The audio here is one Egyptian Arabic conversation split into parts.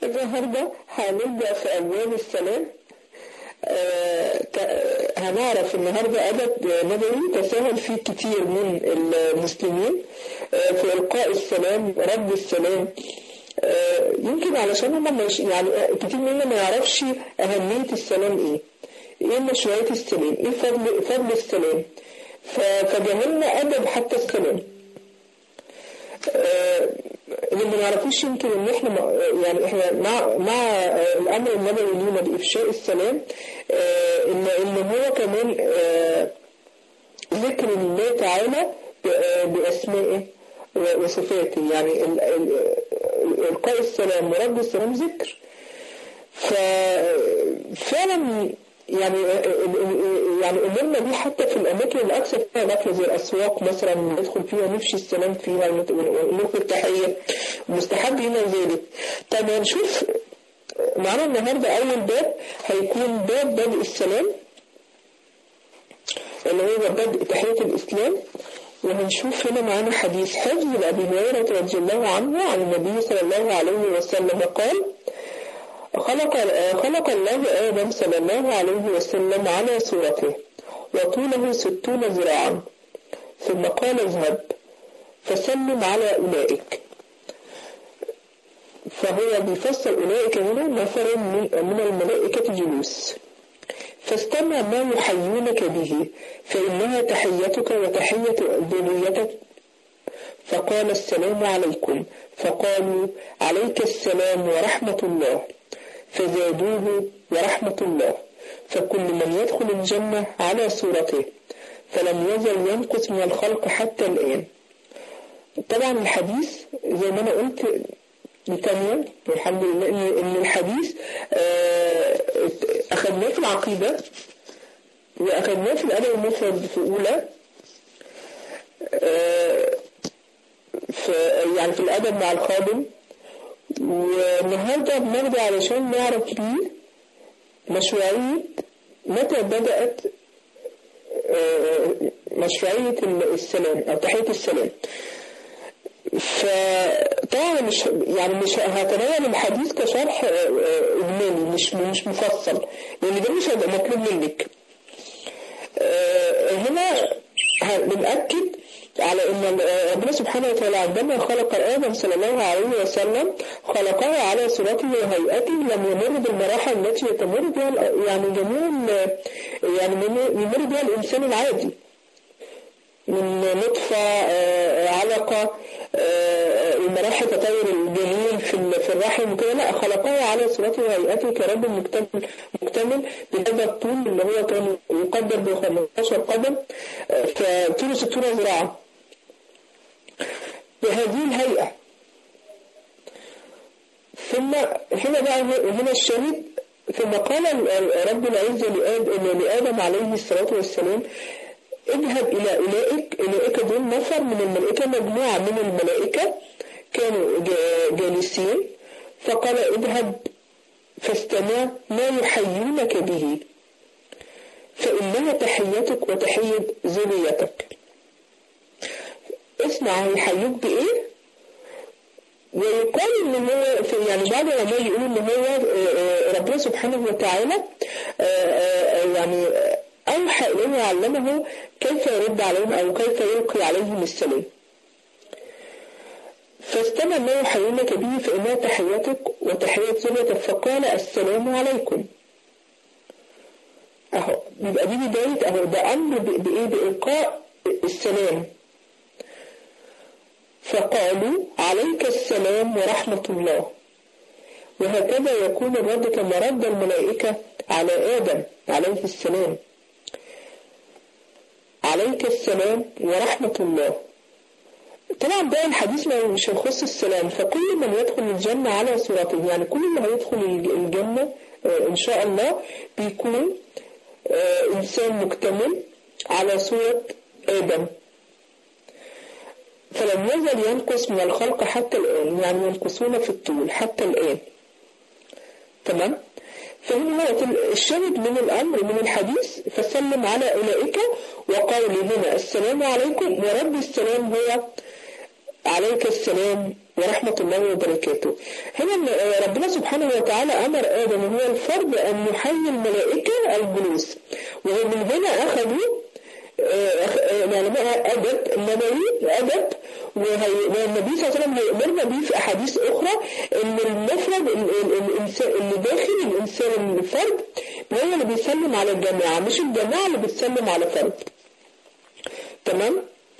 النهاردة هنبدأ في أبواب السلام آه، ت- هنعرف النهاردة أدب نبوي تساهل فيه كتير من المسلمين آه، في إلقاء السلام رد السلام آه، يمكن علشان هم مش يعني كتير مننا ما يعرفش أهمية السلام إيه إيه مشروعية السلام إيه فضل فضل السلام ف- فجهلنا أدب حتى السلام آه، اللي ما نعرفوش يمكن ان احنا مع- يعني احنا مع مع آه، الامر النبوي لينا بافشاء السلام آه، ان ان هو كمان آه، ذكر الله تعالى ب- آه، باسمائه و- وصفاته يعني ال- ال- القاء السلام ورد السلام ذكر ففعلا يعني يعني امورنا دي حتى في الاماكن اللي اكثر فيها نقل زي الاسواق مثلا ندخل فيها نفشي السلام فيها ونت- ونلقي التحيه مستحب هنا ذلك طب هنشوف معانا النهارده اول باب هيكون باب بدء السلام اللي هو بدء تحيه الاسلام وهنشوف هنا معانا حديث حفظ لأبي هريرة رضي الله عنه عن النبي صلى الله عليه وسلم قال خلق خلق الله آدم صلى الله عليه وسلم على صورته وطوله ستون ذراعا ثم قال اذهب فسلم على أولئك فهو بيفسر أولئك هنا نفر من, من الملائكة جلوس فاستمع ما يحيونك به فإنها تحيتك وتحية ذريتك فقال السلام عليكم فقالوا عليك السلام ورحمة الله فزادوه ورحمة الله فكل من يدخل الجنة على صورته فلم يزل ينقص من الخلق حتى الآن طبعا الحديث زي ما أنا قلت لتانية والحمد لله إن إن الحديث آه، أخذناه في العقيدة وأخذناه في الأدب المفرد في أولى آه، في يعني في الأدب مع الخادم والنهاردة بناخده علشان نعرف بيه مشروعية متى بدأت آه، مشروعية السلام أو تحية السلام فطبعا مش يعني مش هتناول الحديث كشرح آه، آه، إجمالي مش مش مفصل لأن ده مش هيبقى مطلوب منك آه، هنا بنأكد على ان ربنا سبحانه وتعالى عندما خلق آدم صلى الله عليه وسلم خلقه على صورته وهيئته لم يمر بالمراحل التي يتمر بها ال- يعني جميع ال- يعني من- يمر بها الإنسان العادي من نطفة آه، علقة آه، المراحل تطور الجنين في ال- في الرحم وكده لا خلقه على صورته وهيئته كرب مكتمل مكتمل بهذا الطول اللي هو كان يقدر ب 15 قدم آه، فطوله 60 ذراعا بهذه الهيئة ثم هنا بقى هنا الشهيد ثم قال ال- رب العزة لآدم, لآدم عليه الصلاة والسلام اذهب إلى أولئك أولئك دول نفر من الملائكة مجموعة من الملائكة كانوا جا- جالسين فقال اذهب فاستمع ما يحيونك به فإنها تحيتك وتحية ذريتك اسمع هيحيوك بإيه ويقال ان هو في يعني بعض العلماء يقولوا ان هو آه، آه، ربنا سبحانه وتعالى آه، آه، يعني اوحى اليه وعلمه كيف يرد عليهم او كيف يلقي عليهم السلام فاستمع ما يحيونك به فإنها تحيتك وتحية ذريتك فقال السلام عليكم اهو يبقى دي بداية اهو ده امر ب- بايه بإلقاء السلام فقالوا عليك السلام ورحمة الله وهكذا يكون الرد كما رد الملائكة على آدم عليه السلام عليك السلام ورحمة الله طبعا بقى الحديث ما مش هيخص السلام فكل من يدخل الجنة على صورته يعني كل اللي هيدخل الج- الجنة آه، إن شاء الله بيكون آه، إنسان مكتمل على صورة آدم فلم يزل ينقص من الخلق حتى الآن يعني ينقصون في الطول حتى الآن تمام فهنا هو الشاهد من الأمر من الحديث فسلم على أولئك وقول هنا السلام عليكم ورب السلام هو عليك السلام ورحمة الله وبركاته هنا ربنا سبحانه وتعالى أمر آدم وهو الفرد أن يحيي الملائكة الجلوس ومن هنا أخذوا علماء أدب النبوي أدب والنبي صلى الله عليه وسلم هيأمرنا به في أحاديث أخرى إن المفرد الإنسان اللي داخل الإنسان الفرد هو اللي بيسلم على الجماعة مش الجماعة اللي بتسلم على فرد تمام؟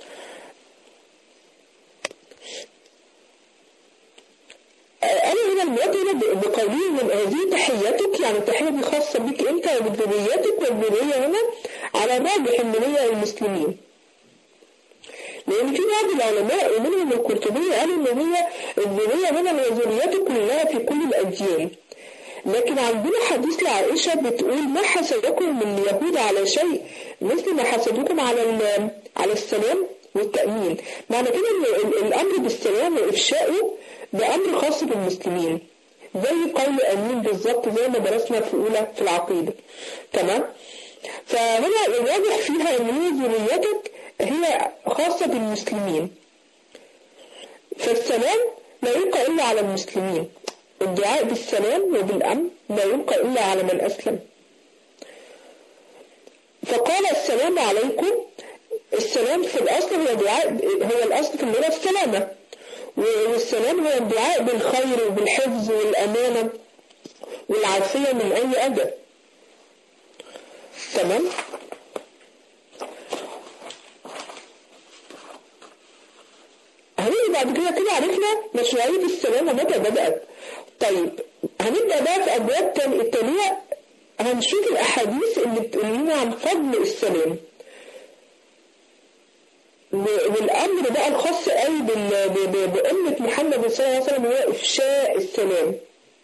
أنا هنا المراد هنا بقوله من هذه تحياتك يعني التحية دي خاصة بك أنت وبذريتك والذرية هنا على الراجح إن هي المسلمين. لأن في بعض العلماء ومنهم القرطبي قالوا إن هي الذرية هنا وذريته كلها في كل الأديان. لكن عندنا حديث لعائشة بتقول ما حسدكم من اليهود على شيء مثل ما حسدوكم على على السلام والتأمين. معنى كده إن الأمر بالسلام وإفشائه ده أمر خاص بالمسلمين زي قول أمين بالظبط زي ما درسنا في الأولى في العقيدة تمام فهنا الواضح فيها أن هي ذريتك هي خاصة بالمسلمين فالسلام لا يلقى إلا على المسلمين الدعاء بالسلام وبالأمن لا يلقى إلا على من أسلم فقال السلام عليكم السلام في الأصل هو دعاء هو الأصل في اللغة السلامة والسلام هو الدعاء بالخير وبالحفظ والأمانة والعافية من أي أذى تمام هنيجي بعد كده كده عرفنا مشروعية السلام ومتى بدأت طيب هنبدأ بقى في أبواب التانية هنشوف الأحاديث اللي بتقول لنا عن فضل السلام والامر بقى الخاص قوي بأمة محمد صلى الله عليه وسلم هو إفشاء السلام.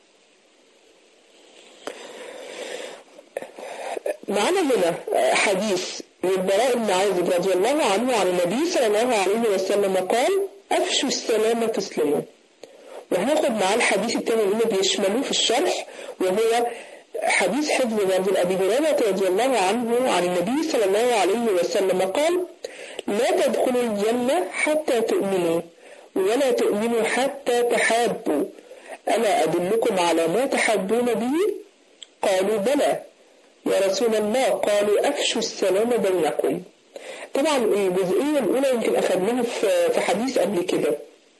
معنا هنا حديث من البراء بن عازب رضي الله عنه عن النبي صلى الله عليه وسلم قال أفشوا السلام تسلموا. وهاخد معاه الحديث التاني اللي بيشملوه في الشرح وهو حديث حفظ برضه أبي هريرة رضي الله عنه عن النبي صلى الله عليه وسلم قال لا تدخلوا الجنة حتى تؤمنوا ولا تؤمنوا حتى تحابوا ألا أدلكم على ما تحابون به قالوا بلى يا رسول الله قالوا أفشوا السلام بينكم طبعا الجزئية الأولى يمكن أخذناها في حديث قبل كده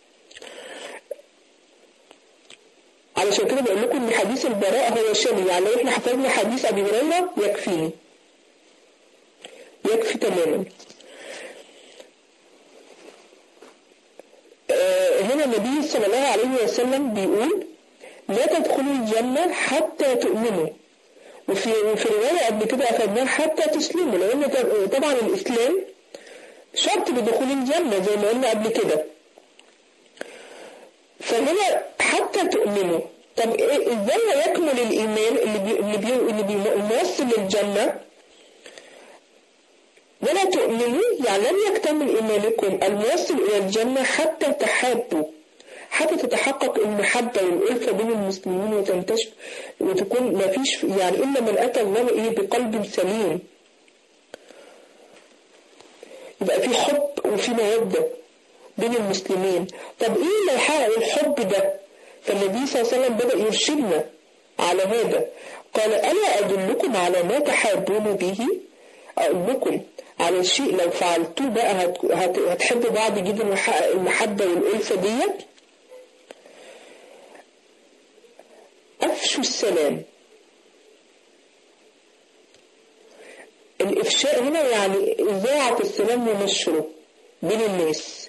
علشان كده بقول لكم ان حديث البراء هو شامل يعني لو احنا حفظنا حديث ابي هريره يكفيني يكفي تماما آه هنا النبي صلى الله عليه وسلم بيقول لا تدخلوا الجنة حتى تؤمنوا وفي وفي رواية قبل كده أخذناها حتى تسلموا لأن طبعا الإسلام شرط لدخول الجنة زي ما قلنا قبل كده فهنا حتى تؤمنوا طب إيه ازاي يكمل الايمان اللي بي اللي بي اللي بيوصل للجنه ولا تؤمنوا يعني لم يكتمل ايمانكم الموصل الى الجنه حتى تحابوا حتى تتحقق المحبة والألفة بين المسلمين وتنتشر وتكون ما فيش يعني إلا من أتى الله إيه بقلب سليم يبقى في حب وفي مودة بين المسلمين طب ايه اللي يحقق الحب ده فالنبي صلى الله عليه وسلم بدأ يرشدنا على هذا قال ألا أدلكم على ما تحابون به أقول لكم على شيء لو فعلتوه بقى هت... هت... هتحبوا بعض جدا ويحقق المحبة والألفة ديت أفشوا السلام الإفشاء هنا يعني إذاعة السلام ونشره بين الناس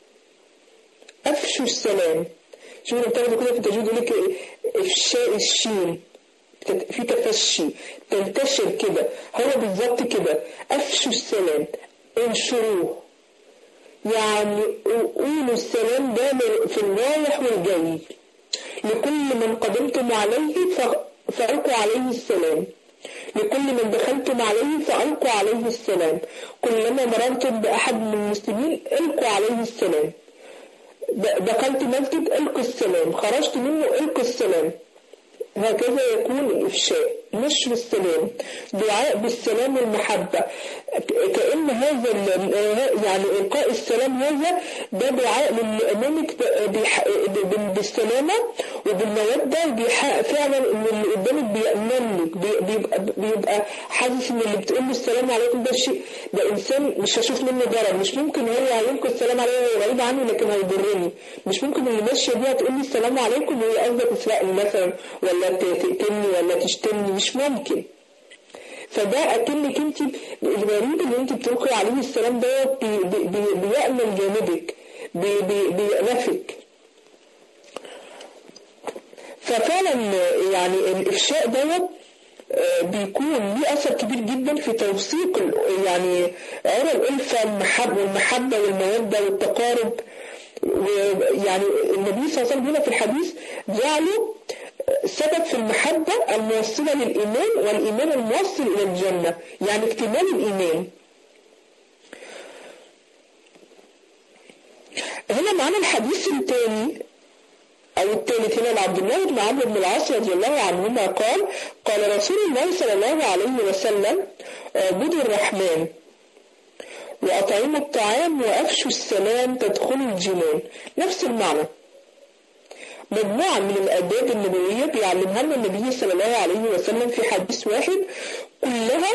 أفشوا السلام شوف لما بتاخدوا كده في التجويد يقول لك إفشاء الشين في تفشي تنتشر كده هو بالظبط كده أفشوا السلام انشروه يعني قولوا السلام ده في الرايح والجاي لكل من قدمتم عليه فألقوا عليه السلام لكل من دخلتم عليه فألقوا عليه السلام كلما مررتم بأحد من المسلمين ألقوا عليه السلام دخلت مسجد ألقوا السلام خرجت منه ألقوا السلام هكذا يكون الإفشاء نشر السلام دعاء بالسلام والمحبة كأن هذا يعني إلقاء السلام هذا ده دعاء لأمامك بالسلامة وبالمودة بيحقق فعلا إن اللي قدامك بيأمن لك بيبقى, بيبقى حاسس إن اللي بتقول له السلام عليكم ده شيء ده إنسان مش هشوف منه ضرر مش ممكن هو هيلقي السلام عليا وهو بعيد عني لكن هيضرني مش ممكن اللي ماشية دي هتقول لي السلام عليكم وهي قصدها تسرقني مثلا ولا تقتلني ولا تشتمني مش ممكن فده اكنك انت الغريب اللي انت بتلقي عليه السلام دوت بي بي بيأمن جانبك بي بي بيألفك ففعلا يعني الافشاء دوت بيكون ليه اثر كبير جدا في توثيق يعني عرى الالفه المحبه والمحبه والموده والتقارب ويعني النبي صلى الله عليه وسلم هنا في الحديث جعله سبب في المحبة الموصلة للإيمان والإيمان الموصل إلى الجنة يعني اكتمال الإيمان هنا معنا الحديث الثاني أو الثالث هنا لعبد الله بن عمرو بن العاص رضي الله عنهما قال قال رسول الله صلى الله عليه وسلم اعبدوا الرحمن وأطعموا الطعام وأفشوا السلام تدخلوا الجنان نفس المعنى مجموعة من الآداب النبوية بيعلمها لنا النبي صلى الله عليه وسلم في حديث واحد كلها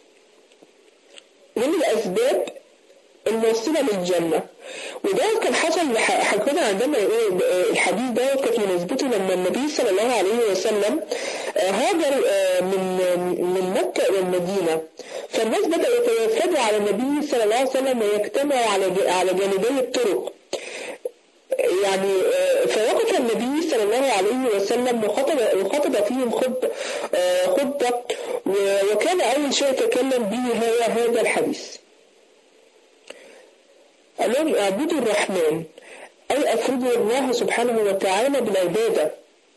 من الأسباب الموصلة للجنة وده كان حصل حقيقة عندما الحديث ده كانت مناسبته لما النبي صلى الله عليه وسلم هاجر من من مكة إلى المدينة فالناس بدأوا يتوافدوا على النبي صلى الله عليه وسلم ويجتمعوا على على جانبي الطرق يعني فوقف النبي صلى الله عليه وسلم وخطب, وخطب فيهم خطبة خطبة وكان أول شيء تكلم به هو هذا الحديث قال لهم اعبدوا الرحمن أي أفردوا الله سبحانه وتعالى بالعبادة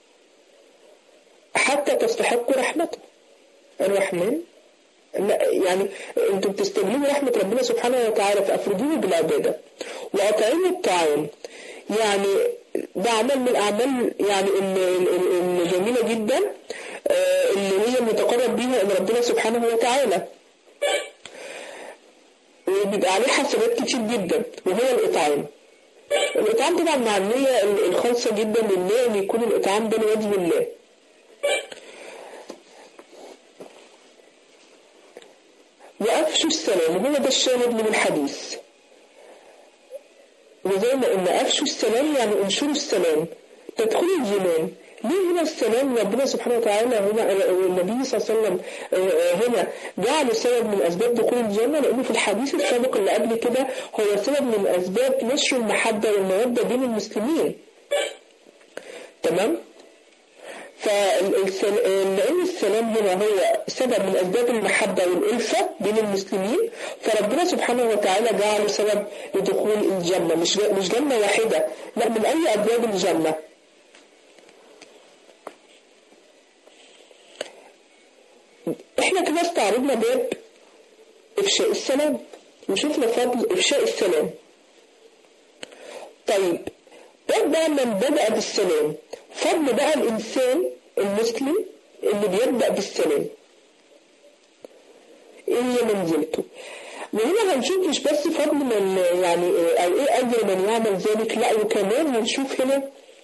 حتى تستحقوا رحمته الرحمن لا يعني انتم بتستجلبوا رحمة ربنا سبحانه وتعالى فأفردوه بالعبادة وأطعموا الطعام يعني ده عمل من الأعمال يعني الجميلة جدا اللي هي متقرب بيها إلى ربنا سبحانه وتعالى وبيبقى عليه حسنات كتير جدا وهو الإطعام الإطعام طبعا مع النية الخالصة جدا لله إن يكون الإطعام ده لوجه الله وأفشوا السلام وهو ده الشاهد من الحديث وزي ما قلنا أفشوا السلام يعني انشروا السلام تدخلوا الجنان ليه هنا السلام ربنا سبحانه وتعالى هنا النبي صلى الله عليه وسلم هنا جعله سبب من أسباب دخول الجنة لأنه في الحديث السابق اللي قبل كده هو سبب من أسباب نشر المحبة والمودة بين المسلمين تمام؟ فلأن السلام هنا هو سبب من أسباب المحبة والألفة بين المسلمين فربنا سبحانه وتعالى جعله سبب لدخول الجنة مش مش جنة واحدة لا من أي أبواب الجنة احنا كده استعرضنا باب إفشاء السلام وشفنا فضل إفشاء السلام طيب باب بقى من بدأ بالسلام فضل بقى الإنسان المسلم اللي بيبدأ بالسلام ايه هي منزلته وهنا هنشوف مش بس فضل من يعني او ايه اجر من يعمل ذلك لا وكمان هنشوف هنا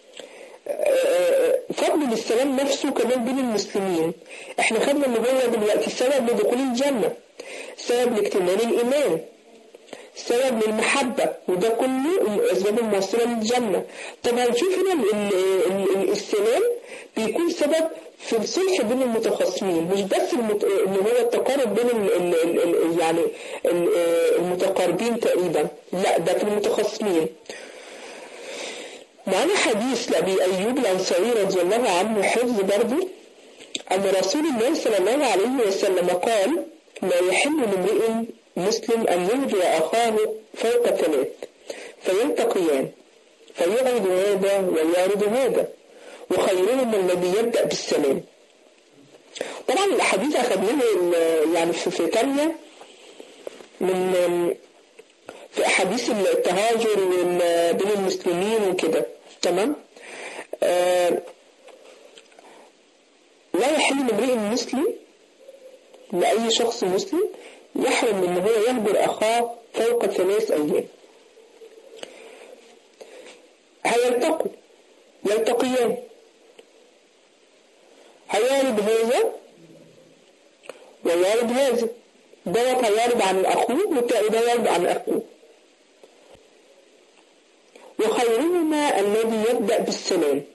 فضل السلام نفسه كمان بين المسلمين احنا خدنا ان هو دلوقتي سبب لدخول الجنة سبب لاكتمال الايمان سبب للمحبة وده كله الأسباب الموصلة للجنة طب هنشوف هنا السلام بيكون سبب في الصلح بين المتخاصمين مش بس المت... ان هو التقارب بين ال... ال... ال... يعني ال... المتقاربين تقريبا لا ده في المتخاصمين معنا حديث لأبي أيوب الأنصاري رضي الله عنه حفظ برضه أن رسول الله صلى الله عليه وسلم قال لا يحل لامرئ مسلم أن يهدي أخاه فوق ثلاث فيلتقيان فيعرض هذا ويعرض هذا وخيرهم الذي يبدأ بالسلام طبعا الأحاديث أخذناها يعني في, في تانية من في أحاديث التهاجر بين المسلمين وكده تمام آه لا يحل يحل لامرئ مسلم لأي شخص مسلم يحرم ان هو يهجر اخاه فوق ثلاث ايام هيلتقوا يلتقيان هيعرض هذا ويعرض هذا دوت هيعرض عن اخوه وده يعرض عن اخوه وخيرهما الذي يبدأ بالسلام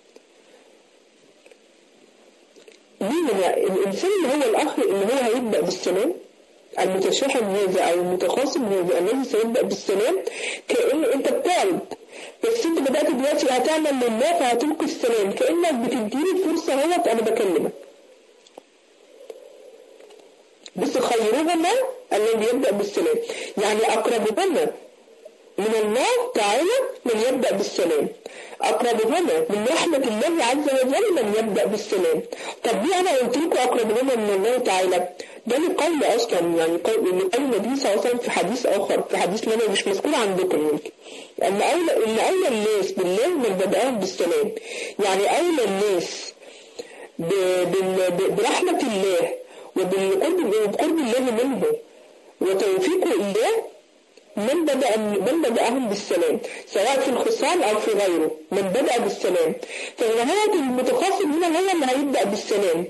مين الإنسان اللي هو الأخ اللي هو هيبدأ بالسلام المتشاحن هذا أو المتخاصم هذا الذي سيبدأ بالسلام كأن أنت بتعرض بس أنت بدأت دلوقتي هتعمل لله فهتلقي السلام كأنك بتديني الفرصة اهوت أنا بكلمك بس خيرهما الذي يبدأ بالسلام يعني أقربهما من الله تعالى من يبدأ بالسلام أقربهما من رحمة الله عز وجل من يبدأ بالسلام طب ليه أنا قلت لكم أقربهما من الله تعالى ده لقول أصلا يعني قول لقول النبي صلى الله عليه وسلم في حديث آخر في حديث لنا مش مذكور عندكم يمكن أن أولى إن أولى الناس بالله من بدأهم بالسلام يعني أولى الناس برحمة الله وبقرب الله منه وتوفيقه إياه من بدأ من بدأهم بالسلام سواء في الخصام أو في غيره من بدأ بالسلام فنهاية المتخاصم هنا هو اللي هيبدأ بالسلام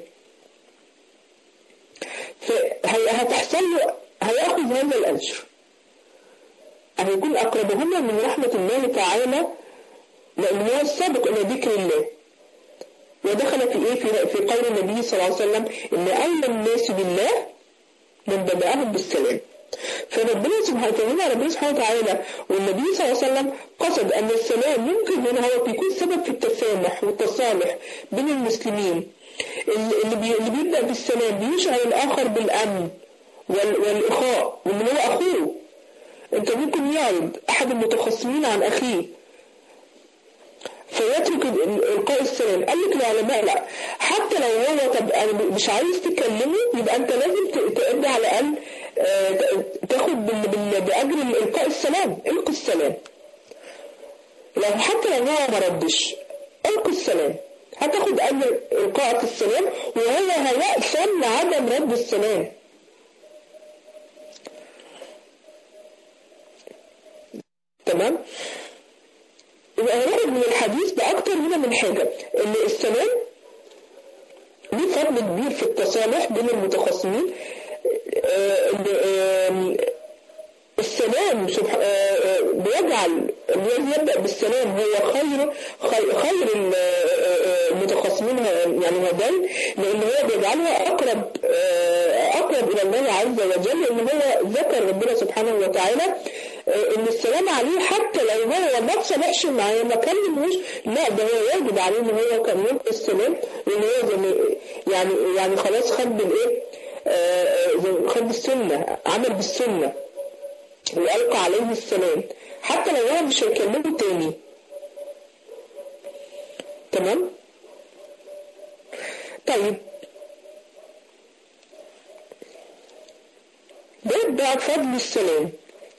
فهتحصل له هياخذ هذا الأجر هيكون أقربهما من رحمة الله تعالى لأن هو السابق إلى ذكر الله ودخل في إيه في, في قول النبي صلى الله عليه وسلم إن أولى الناس بالله من بدأهم بالسلام فربنا سبحانه وتعالى ربنا سبحانه وتعالى والنبي صلى الله عليه وسلم قصد أن السلام ممكن هنا هو يكون سبب في التسامح والتصالح بين المسلمين اللي, بي اللي بيبدأ بالسلام بيشعر الآخر بالأمن والإخاء وإن هو أخوه أنت ممكن يعرض أحد المتخصمين عن أخيه فيترك إلقاء السلام قال لك العلماء لا حتى لو هو طب أنا مش عايز تكلمه يبقى أنت لازم تأدي على الأقل تاخد بأجر إلقاء السلام القي السلام لو حتى لو هو ما ردش القي السلام هتاخد أجر إلقاء السلام وهو هيأثم عدم رد السلام تمام يبقى هناخد من الحديث بأكتر هنا من حاجة إن السلام ليه فضل كبير في التصالح بين المتخاصمين السلام بيجعل الذي يبدأ بالسلام هو خير خير المتخاصمين يعني هذين لأن هو بيجعلها أقرب أقرب إلى الله عز وجل لأن هو ذكر ربنا سبحانه وتعالى ان السلام عليه حتى لو هو ما تصالحش معاه ما كلموش لا ده هو واجب عليه ان هو كان يلقي السلام لان هو يعني يعني خلاص خد بالايه خد بالسنه عمل بالسنه وألقى عليه السلام حتى لو هو مش هيكلمه تاني تمام طيب ده بقى فضل السلام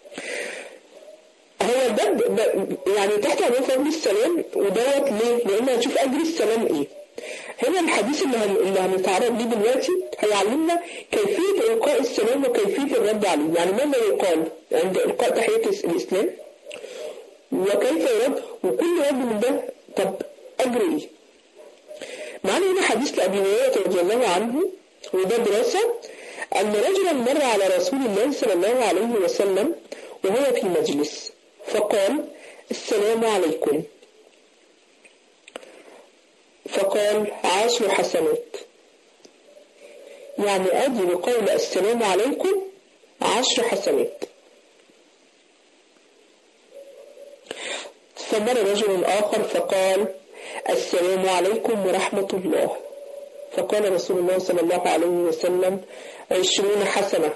هو ده يعني تحت عنوان فضل السلام ودوت ليه؟ لأن هنشوف أجر السلام إيه هنا الحديث اللي, هن... اللي هنتعرض ليه دلوقتي هيعلمنا كيفية إلقاء السلام وكيفية الرد عليه يعني ماذا يقال عند إلقاء تحية الإسلام وكيف يرد وكل رد من ده طب أجر إيه معنا هنا حديث لأبي هريرة رضي الله عنه وده دراسة أن رجلا مر على رسول الله صلى الله عليه وسلم وهو في مجلس فقال السلام عليكم فقال عشر حسنات يعني أدي بقول السلام عليكم عشر حسنات فمر رجل آخر فقال السلام عليكم ورحمة الله فقال رسول الله صلى الله عليه وسلم عشرون حسنة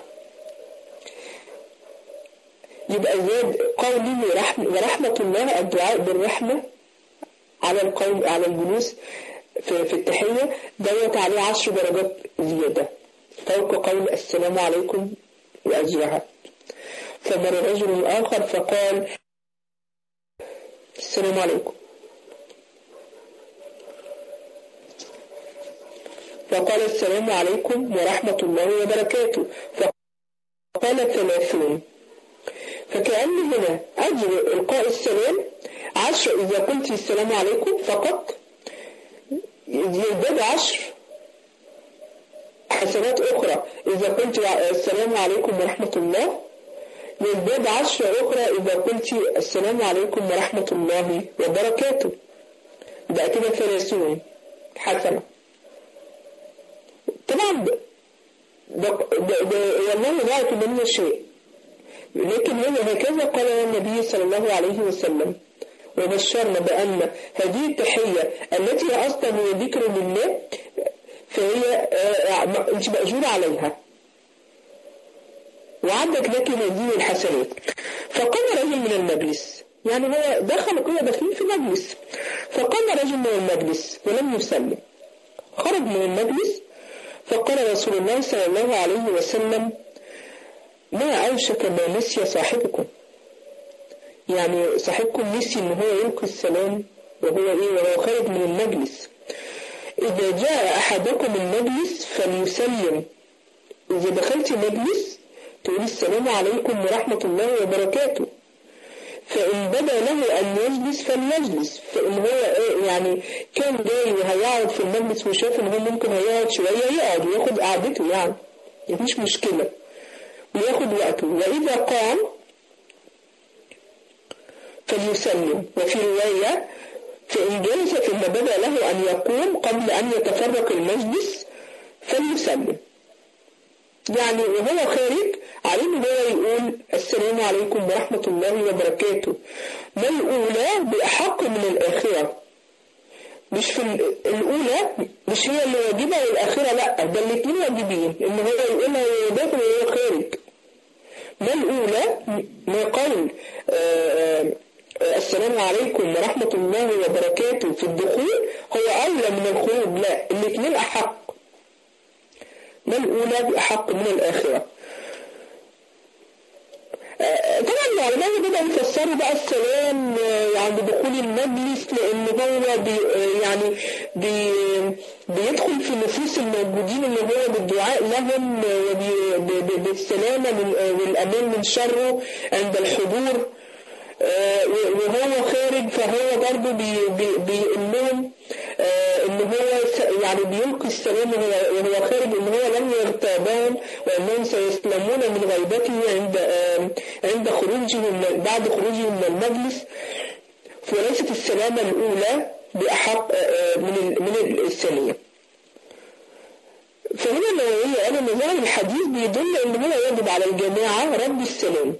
يبقى زاد قوله ورحمة الله الدعاء بالرحمة على القول على الجلوس في, في التحية دوت عليه عشر درجات زيادة فوق قول السلام عليكم وأجرها فمر رجل آخر فقال السلام عليكم فقال السلام عليكم ورحمة الله وبركاته فقال ثلاثون فكأن هنا أجر إلقاء السلام عشر إذا قلت السلام عليكم فقط يزداد عشر حسنات أخرى إذا قلت السلام عليكم ورحمة الله يزداد عشر أخرى إذا قلت السلام عليكم ورحمة الله وبركاته ده كده ثلاثون حسنة طبعا ده, ده, ده, ده والله ذلك من شيء لكن هو هكذا قال النبي صلى الله عليه وسلم وبشرنا بأن هذه التحية التي هي أصلا هي ذكر لله فهي أنت مأجور عليها وعدت لك هذه الحسنات فقام رجل من المجلس يعني هو دخل كده داخلين في مجلس فقام رجل من المجلس ولم يسلم خرج من المجلس فقال رسول الله صلى الله عليه وسلم ما أوشك ما نسي صاحبكم يعني صاحبكم نسي ان هو يلقي السلام وهو ايه وهو خارج من المجلس اذا جاء احدكم المجلس فليسلم اذا دخلت مجلس تقول السلام عليكم ورحمة الله وبركاته فإن بدا له أن يجلس فليجلس فإن هو إيه يعني كان جاي وهيقعد في المجلس وشاف إن هو ممكن هيقعد شوية يقعد وياخد قعدته يعني مفيش مشكلة وياخد وقته وإذا قام فليسلم وفي رواية فإن جلس ثم بدا له أن يقوم قبل أن يتفرق المجلس فليسلم يعني وهو خارج عليه ان هو يقول السلام عليكم ورحمة الله وبركاته ما الأولى بأحق من الآخرة مش في الأولى مش هي اللي واجبة والآخرة لا ده الاثنين واجبين إن هو يقولها وهو داخل وهو خارج ما الأولى ما قول آآ آآ السلام عليكم ورحمة الله وبركاته في الدخول هو أولى من الخروج لا الاثنين أحق ما الأولى بأحق من الآخرة طبعا العلماء بدأوا يفسروا بقى السلام يعني بدخول المجلس لأن هو بي يعني بي بيدخل في نفوس الموجودين اللي هو بالدعاء لهم بالسلامة والأمان من شره عند الحضور وهو خارج فهو برضه بيقول لهم ان هو يعني بيلقي السلام وهو خارج ان هو لم يغتابهم وانهم سيسلمون من غيبته عند عند خروجهم بعد خروجهم من المجلس وليست السلامة الأولى بأحق من من الثانية. فهنا النووية قال ان ظاهر الحديث بيدل ان هو يجب على الجماعة رد السلام.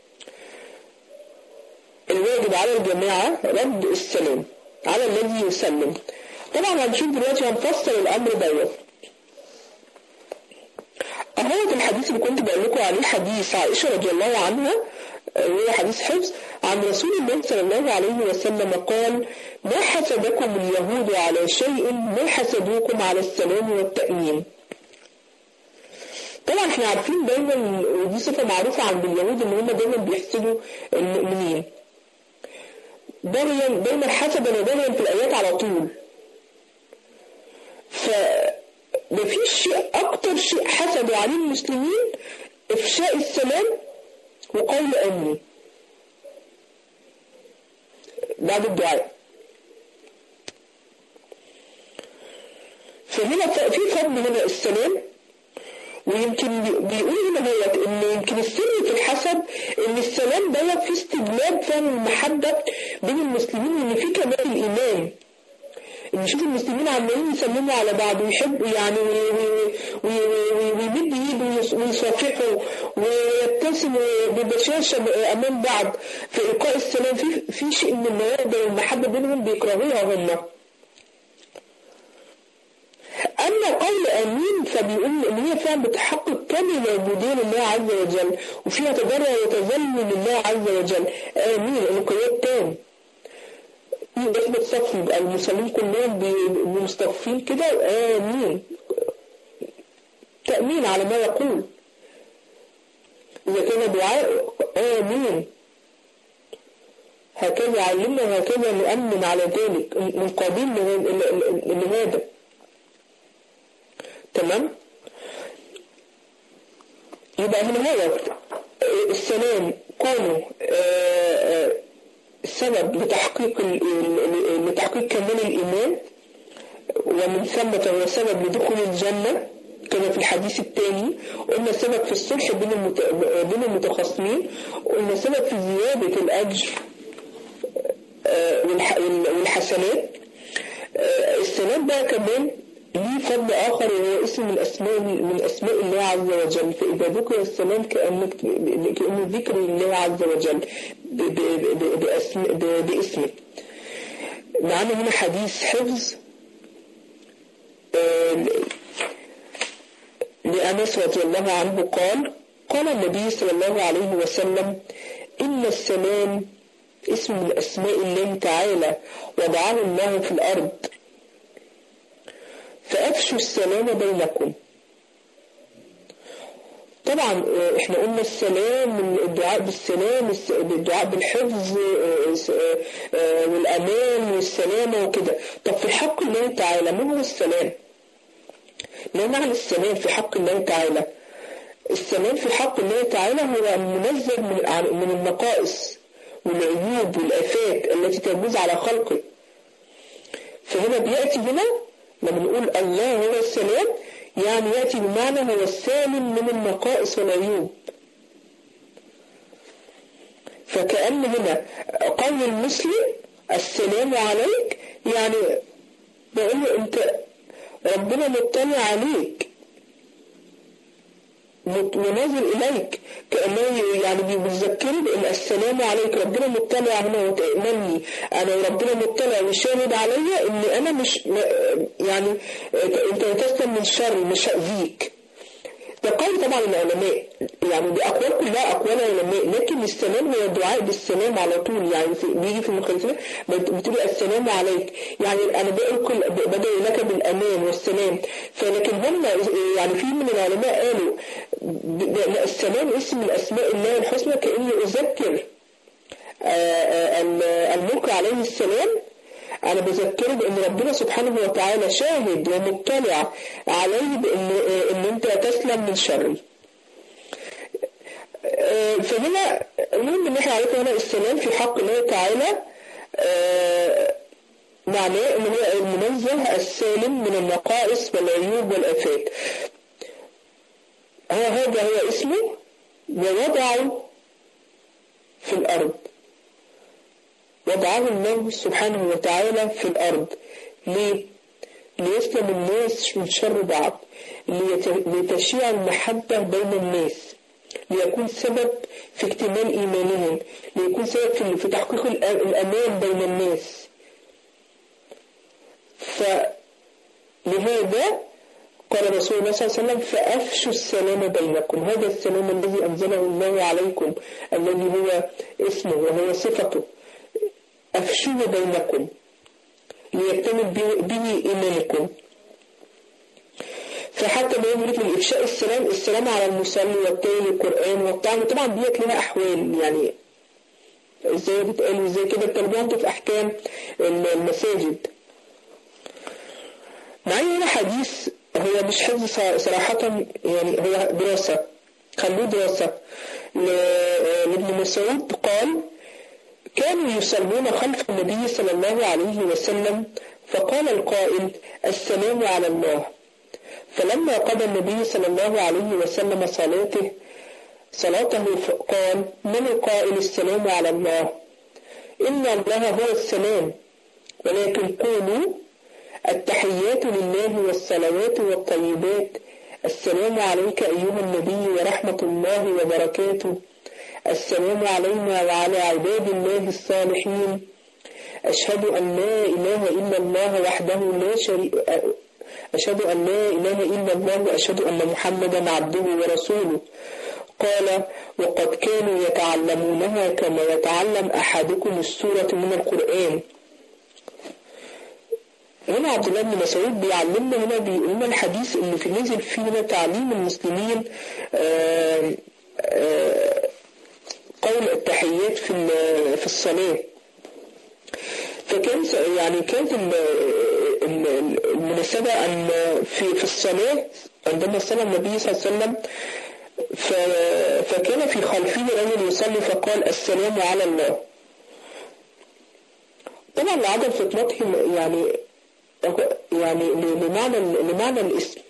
الواجب على الجماعة رد السلام على الذي يسلم طبعا هنشوف دلوقتي هنفسر الامر دوت اهوت الحديث اللي كنت بقول لكم عليه حديث عائشه رضي الله عنها وهو حديث حفظ عن رسول الله صلى الله عليه وسلم قال ما حسدكم اليهود على شيء ما حسدوكم على السلام والتأمين طبعا احنا عارفين دايما ودي صفة معروفة عند اليهود ان هم دايما بيحسدوا المؤمنين دايما دايما حسدا ودايما في الايات على طول فمفيش شيء اكتر شيء حسدوا عليه المسلمين افشاء السلام وقول امني بعد الدعاء فهنا في فضل هنا السلام ويمكن بيقول هنا دوت ان يمكن السر في الحسد ان السلام دوت في استجلاب فهم المحبه بين المسلمين ان في كمال الايمان ان شوف المسلمين عمالين يسلموا على بعض ويحبوا يعني ويمد ايده ويصافحوا ويبتسموا ببشاشه امام بعض في القاء السلام في في شيء من الموده والمحبه بينهم بيكرهوها هم أما قول أمين فبيقول إن هي فعلا بتحقق كامل وجودين الله عز وجل وفيها تضرع وتذلل لله عز وجل آمين انقياد تام دخلت صف يبقى المصلين كلهم مصطفين كده آمين تأمين على ما يقول إذا كان دعاء آمين هكذا علمنا وهكذا نؤمن على ذلك منقادين لهذا تمام يبقى هنا هو السلام كونه سبب لتحقيق لتحقيق كمال الإيمان ومن ثم هو سبب لدخول الجنة كما في الحديث الثاني قلنا سبب في الصلح بين بين المتخاصمين قلنا سبب في زيادة الأجر والحسنات السلام بقى كمان ليه فضل آخر وهو اسم من أسماء من أسماء الله عز وجل فإذا ذكر السلام كأنك كأنه ذكر الله عز وجل باسمه معنا هنا حديث حفظ لأنس رضي الله عنه قال قال النبي صلى الله عليه وسلم إن السلام اسم من أسماء الله تعالى وضعه الله في الأرض فأفشوا السلام بينكم طبعا احنا قلنا السلام الدعاء بالسلام الدعاء بالحفظ والأمان والسلامة وكده طب في حق الله تعالى ما هو السلام ما معنى السلام في حق الله تعالى السلام في حق الله تعالى هو منزه من من النقائص والعيوب والآفات التي تجوز على خلقه فهنا بيأتي هنا لما نقول الله هو السلام يعني يأتي بمعنى هو السالم من النقائص والعيوب فكأن هنا قول المسلم السلام عليك يعني بقول له انت ربنا مطلع عليك ونازل إليك كأنه يعني بيذكرني بأن السلام عليك ربنا مطلع هنا وتأمني أنا ربنا مطلع وشاهد عليا إن أنا مش يعني أنت تسلم من شر مش هأذيك ده قول طبعا العلماء يعني دي أقوال كلها أقوال العلماء لكن السلام هو الدعاء بالسلام على طول يعني في بيجي في المخالفين بتقول السلام عليك يعني أنا بقول كل بدأ لك بالأمان والسلام فلكن هم يعني في من العلماء قالوا السلام اسم من أسماء الله الحسنى كأني أذكر الملك عليه السلام أنا بذكره بأن ربنا سبحانه وتعالى شاهد ومطلع عليه بأن إن أنت تسلم من شره فهنا المهم ان احنا عرفنا هنا السلام في حق الله تعالى معناه ان هو المنزه السالم من النقائص والعيوب والافات هو هذا هو اسمه ووضعه في الارض وضعه الله سبحانه وتعالى في الارض ليه ليسلم الناس من شر بعض لتشيع المحبة بين الناس ليكون سبب في اكتمال إيمانهم ليكون سبب في, في تحقيق الأمان بين الناس فلهذا قال رسول الله صلى الله عليه وسلم فأفشوا السلام بينكم هذا السلام الذي أنزله الله عليكم الذي هو اسمه وهو صفته أفشوه بينكم ليكتمل به إيمانكم فحتى ما يقول لك من إفشاء السلام السلام على المصلي والتالي القرآن والطعام طبعا ديت لنا أحوال يعني ازاي بتقال وازاي كده التربية في أحكام المساجد معايا هنا حديث هو مش حفظ صراحة يعني هو دراسة خلوه دراسة لابن مسعود قال كانوا يصلون خلف النبي صلى الله عليه وسلم فقال القائل السلام على الله فلما قضى النبي صلى الله عليه وسلم صلاته صلاته قال من القائل السلام على الله إن الله هو السلام ولكن قولوا التحيات لله والصلوات والطيبات السلام عليك أيها النبي ورحمة الله وبركاته السلام علينا وعلى عباد الله الصالحين أشهد أن لا إله إلا الله وحده لا شريك أشهد أن لا إله إلا الله وأشهد أن محمدا عبده ورسوله قال وقد كانوا يتعلمونها كما يتعلم أحدكم السورة من القرآن هنا عبد الله بن مسعود بيعلمنا هنا بيقول لنا الحديث اللي في نزل فيه هنا تعليم المسلمين آآ آآ قول التحيات في في الصلاة فكان يعني كانت المناسبة أن في في الصلاة عندما صلى النبي صلى الله عليه وسلم فكان في خلفه رجل يصلي فقال السلام على الله طبعا لعدم فطنتهم يعني يعني لمعنى لمعنى الاسم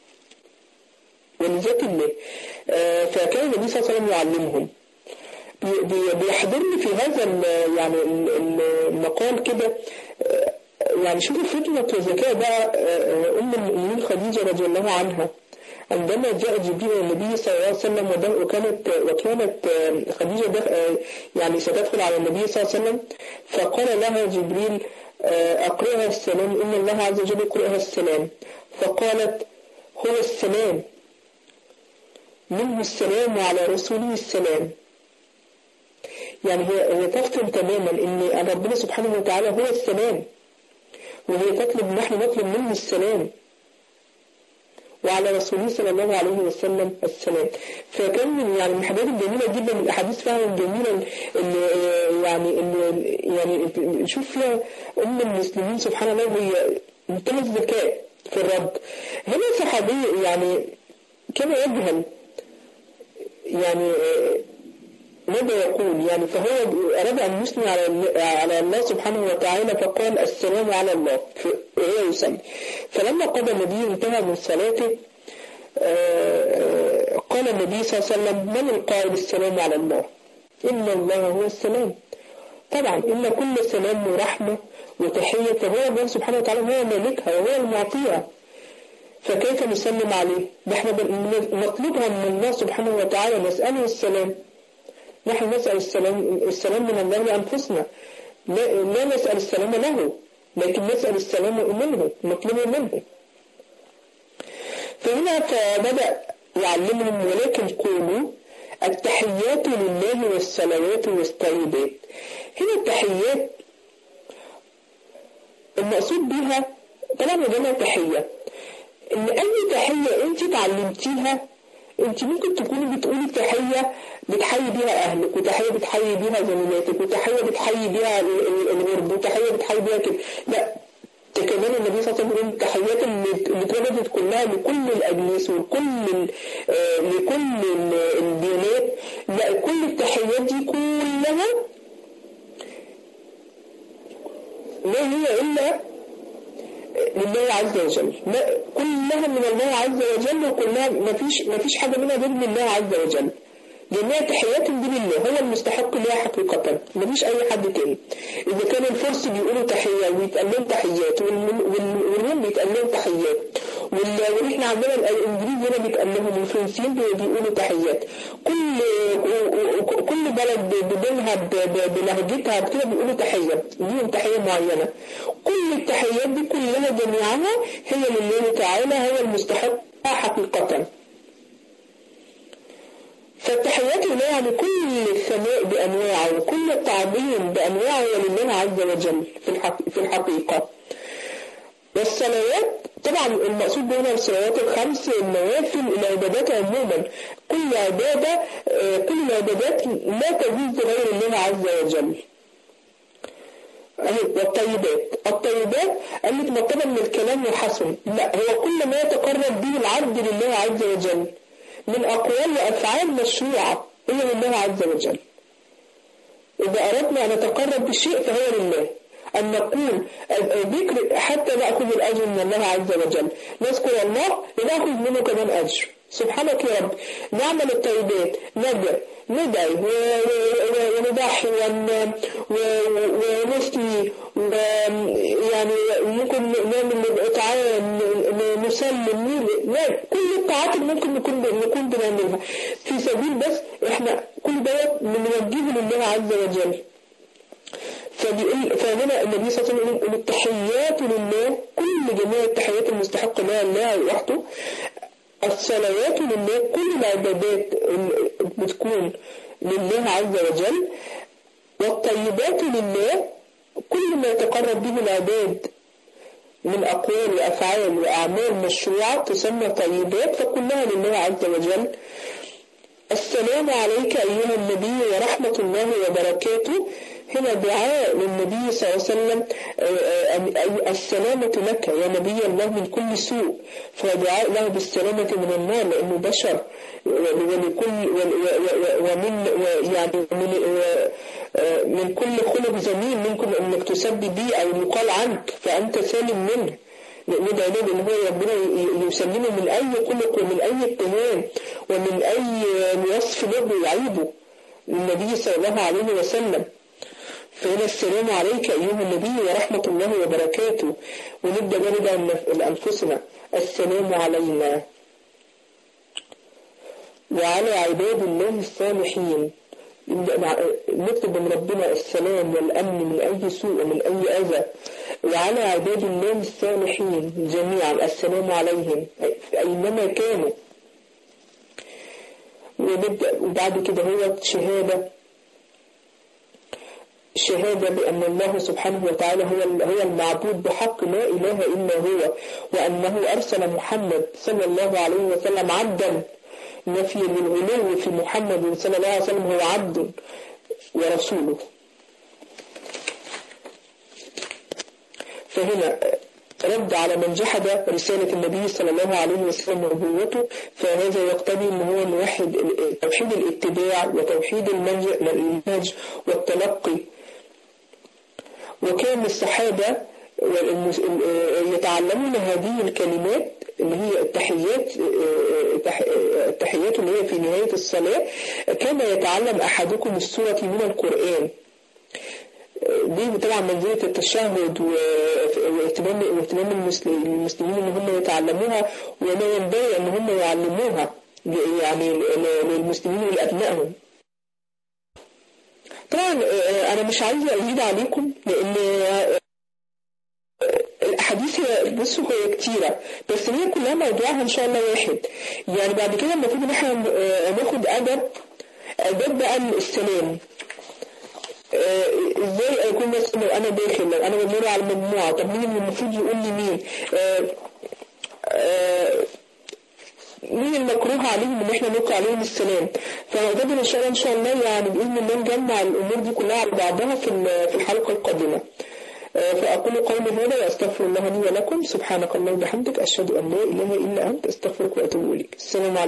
ولذات الله فكان النبي صلى الله عليه وسلم يعلمهم بيحضرني في هذا يعني المقال كده يعني شوفوا فتنة وذكاء بقى أم المؤمنين خديجة رضي الله عنها عندما جاء جبريل النبي صلى الله عليه وسلم وكانت وكانت خديجة يعني ستدخل على النبي صلى الله عليه وسلم فقال لها جبريل أقرئها السلام إن الله عز وجل يقرئها السلام فقالت هو السلام منه السلام وعلى رسوله السلام يعني هي هي تفهم تماما ان ربنا سبحانه وتعالى هو السلام وهي تطلب نحن نطلب منه السلام وعلى رسوله صلى الله عليه وسلم السلام فكان من يعني من الحاجات الجميلة جدا من الأحاديث فعلا الجميلة اللي يعني اللي يعني نشوف فيها أم المسلمين سبحان الله وهي منتهى الذكاء في الرد هنا صحابي يعني كان يجهل يعني ماذا يقول يعني فهو أراد أن يثني على على الله سبحانه وتعالى فقال السلام على الله وهو يصلي فلما قضى النبي انتهى من صلاته قال النبي صلى الله عليه وسلم من القائل السلام على الله إن الله هو السلام طبعا إن كل سلام ورحمة وتحية فهو الله سبحانه وتعالى هو مالكها وهو المعطيها فكيف نسلم عليه نحن نطلبها من الله سبحانه وتعالى نسأله السلام نحن نسأل السلام, السلام من الله لأنفسنا لا, لا نسأل السلام له لكن نسأل السلام منه نطلبه منه فهنا فبدأ يعلمهم ولكن قولوا التحيات لله والصلوات والطيبات هنا التحيات المقصود بها طبعا جمع تحية ان اي تحية انت تعلمتيها انت ممكن تكوني بتقولي تحية بتحيي بيها اهلك وتحية بتحيي بيها زميلاتك وتحية بتحيي بيها الغرب وتحية بتحيي بيها كده لا ده كمان النبي صلى الله عليه وسلم التحيات اللي اتوجدت كلها لكل الاجناس ولكل آه لكل الديانات لا كل التحيات دي كلها ما هي الا لله عز وجل ما كلها من الله عز وجل وكلها ما فيش ما فيش حاجة منها غير لله عز وجل جميع تحياتهم دي لله هو المستحق لها حقيقة مفيش أي حد تاني إذا كان الفرس بيقولوا تحية ويتقال لهم تحيات والروم بيتقال لهم تحيات واحنا عندنا الانجليز هنا بيتقال لهم والفرنسيين بيقولوا تحيات كل كل بلد بدينها بلهجتها كده بيقولوا تحية ليهم تحية معينة كل التحيات دي كلها جميعها هي لله تعالى هو المستحق حقيقة فالتحيات لله يعني كل الثناء بأنواعه وكل التعظيم بأنواعه لله عز وجل في, الحق في الحقيقة والصلوات طبعا المقصود هنا الصلوات الخمس النوافل العبادات عموما كل عبادة كل العبادات لا تجوز لغير الله عز وجل والطيبات الطيبات قالت مرتبة من الكلام وحسن لا هو كل ما يتقرب به العبد لله عز وجل من أقوال وأفعال مشروعة هي لله عز وجل إذا أردنا أن نتقرب بشيء فهو لله أن نقول الذكر حتى نأخذ الأجر من الله عز وجل نذكر الله لنأخذ منه كمان أجر سبحانك يا رب نعمل الطيبات ندعي ندعي ونضحي ونثني يعني ممكن نعمل إطعام نسلم لا كل الطاعات اللي ممكن نكون نكون بنعملها في سبيل بس احنا كل دوت بنوجهه لله عز وجل فبيقول فهنا النبي صلى الله عليه وسلم يقول التحيات لله كل جميع التحيات المستحقة لها الله وحده الصلوات لله كل العبادات بتكون لله عز وجل والطيبات لله كل ما يتقرب به العباد من أقوال وأفعال وأعمال مشروعة تسمى طيبات فكلها لله عز وجل السلام عليك أيها النبي ورحمة الله وبركاته هنا دعاء للنبي صلى الله عليه وسلم السلامة لك يا نبي الله من كل سوء فدعاء له بالسلامة من النار لأنه بشر ولكل ومن يعني من من كل خلق زمين ممكن انك تسب بيه او يقال عنك فانت سالم منه ندعي له ان هو ربنا يسلمه من اي خلق ومن اي اتهام ومن اي وصف له يعيبه للنبي صلى الله عليه وسلم فهنا السلام عليك أيها النبي ورحمة الله وبركاته ونبدأ بقى لأنفسنا السلام علينا وعلى عباد الله الصالحين نطلب من ربنا السلام والأمن من أي سوء ومن أي أذى وعلى عباد الله الصالحين جميعا السلام عليهم أينما كانوا ونبدأ وبعد كده هو شهادة شهادة بأن الله سبحانه وتعالى هو هو المعبود بحق لا إله إلا هو وأنه أرسل محمد صلى الله عليه وسلم عبدا نفي للغلو في محمد صلى الله عليه وسلم هو عبد ورسوله فهنا رد على من جحد رسالة النبي صلى الله عليه وسلم ونبوته فهذا يقتضي ان هو نوحد توحيد الاتباع وتوحيد المنهج والتلقي وكان الصحابة يتعلمون هذه الكلمات اللي هي التحيات التحيات اللي هي في نهاية الصلاة كان يتعلم أحدكم السورة من القرآن دي طبعا منزلة التشهد واهتمام واهتمام المسلمين ان هم يتعلموها وما ينبغي ان هم يعلموها يعني للمسلمين ولابنائهم طبعا انا مش عايزه ازيد عليكم لان الاحاديث هي بصوا هي كتيره بس هي كلها موضوعها ان شاء الله واحد يعني بعد كده المفروض ان احنا ناخد ادب اداب بقى السلام ازاي اكون مثلا انا داخل لو انا بمر على المجموعه طب مين اللي المفروض يقول لي مين آآ آآ مين المكروه عليهم ان احنا نلقي عليهم السلام فنعتبر ان شاء الله ان شاء الله يعني باذن الله نجمع الامور دي كلها على بعضها في في الحلقه القادمه فأقول قولي هذا وأستغفر الله لي ولكم سبحانك اللهم وبحمدك أشهد أن لا إله إلا أنت أستغفرك وأتوب إليك السلام عليكم